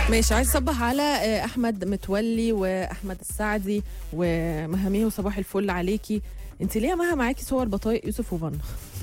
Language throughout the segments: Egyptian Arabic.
ماشي عايز اصبح على آه، احمد متولي واحمد السعدي ومهاميه وصباح الفل عليكي انت ليه يا مها معاكي صور بطايق يوسف وفن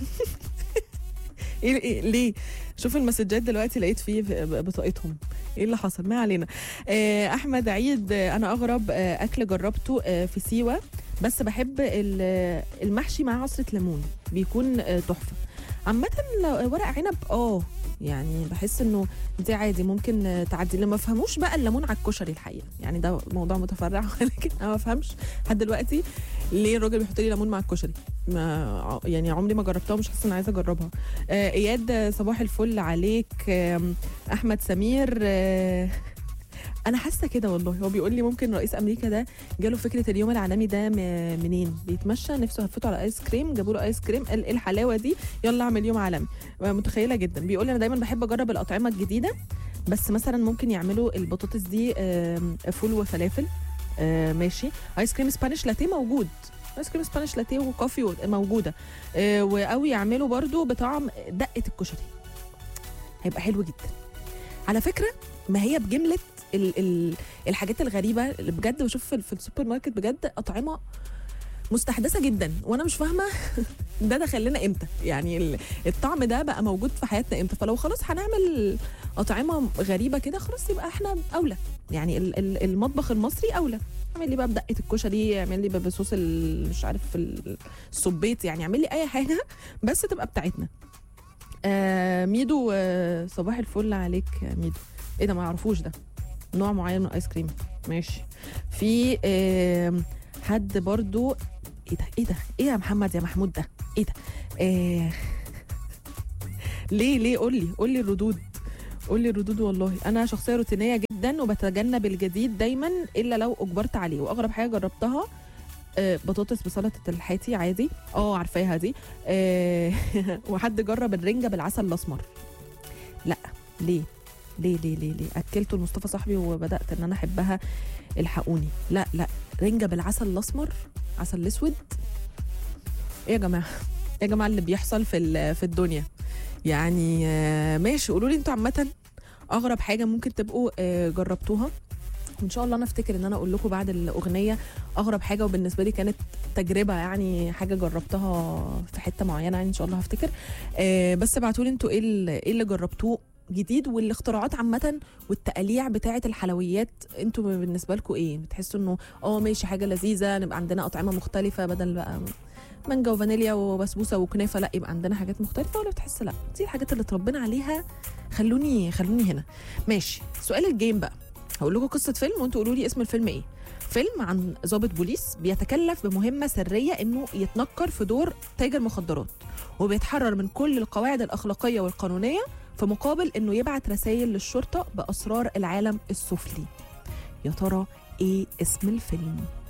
ايه إيه ليه شوف المسجات دلوقتي لقيت فيه في- بطاقتهم ايه اللي حصل ما علينا آه، احمد عيد آه، انا اغرب آه، اكل جربته آه، في سيوه بس بحب ال- المحشي مع عصره ليمون بيكون آه، تحفه عامة لو- ورق عنب اه يعني بحس انه دي عادي ممكن آه، تعدي اللي ما فهموش بقى الليمون على الكشري الحقيقه يعني ده موضوع متفرع ولكن انا ما بفهمش لحد دلوقتي ليه الراجل بيحط لي ليمون مع الكشري ما يعني عمري ما جربتها ومش حاسه اني عايزه اجربها آه اياد آه، صباح الفل عليك آم، احمد سمير آه انا حاسه كده والله هو بيقول لي ممكن رئيس امريكا ده جاله فكره اليوم العالمي ده م- منين بيتمشى نفسه هفته على ايس كريم جابوا له ايس كريم قال ايه الحلاوه دي يلا اعمل يوم عالمي متخيله جدا بيقول انا دايما بحب اجرب الاطعمه الجديده بس مثلا ممكن يعملوا البطاطس دي آم، فول وفلافل آه، ماشي ايس كريم سبانيش لاتيه موجود ايس كريم سبانيش لاتيه وكوفي و- موجوده آه، و- او يعملوا برضو بطعم دقه الكشري هيبقى حلو جدا على فكره ما هي بجمله ال ال الحاجات الغريبه اللي بجد بشوف في, في السوبر ماركت بجد اطعمه مستحدثه جدا وانا مش فاهمه ده دخل لنا امتى يعني ال- الطعم ده بقى موجود في حياتنا امتى فلو خلاص هنعمل اطعمه غريبه كده خلاص يبقى احنا اولى يعني ال- ال- المطبخ المصري اولى اعمل لي بقى بدقه الكشري اعمل لي بقى بصوص ال- مش عارف ال- السبيت يعني اعمل لي اي حاجه بس تبقى بتاعتنا آه ميدو آه صباح الفل عليك يا ميدو ايه ده ما اعرفوش ده نوع معين من الايس كريم ماشي في آه حد برضو ايه ده ايه ده ايه يا محمد يا محمود ده ايه ده آه ليه ليه قول لي قول لي الردود قول لي الردود والله انا شخصيه روتينيه جدا وبتجنب الجديد دايما الا لو اجبرت عليه واغرب حاجه جربتها آه، بطاطس بسلطه الحاتي عادي اه عارفاها دي آه، وحد جرب الرنجه بالعسل الاسمر لا ليه ليه ليه ليه ليه اكلته لمصطفى صاحبي وبدات ان انا احبها الحقوني لا لا رنجه بالعسل الاسمر عسل الاسود ايه يا جماعه ايه يا جماعه اللي بيحصل في ال- في الدنيا يعني آه، ماشي قولوا لي انتوا عامه اغرب حاجه ممكن تبقوا آه، جربتوها وان شاء الله انا افتكر ان انا اقول لكم بعد الاغنيه اغرب حاجه وبالنسبه لي كانت تجربه يعني حاجه جربتها في حته معينه يعني ان شاء الله هفتكر آه، بس ابعتوا لي انتوا ايه ال- ايه اللي جربتوه جديد والاختراعات عامه والتقاليع بتاعه الحلويات انتوا بالنسبه لكم ايه بتحسوا انه اه ماشي حاجه لذيذه نبقى عندنا اطعمه مختلفه بدل بقى مانجا وفانيليا وبسبوسه وكنافه لا يبقى عندنا حاجات مختلفه ولا بتحس لا دي الحاجات اللي اتربينا عليها خلوني خلوني هنا ماشي سؤال الجيم بقى هقول لكم قصه فيلم وانتوا قولوا لي اسم الفيلم ايه فيلم عن ضابط بوليس بيتكلف بمهمه سريه انه يتنكر في دور تاجر مخدرات وبيتحرر من كل القواعد الاخلاقيه والقانونيه في مقابل انه يبعت رسائل للشرطه باسرار العالم السفلي يا ترى ايه اسم الفيلم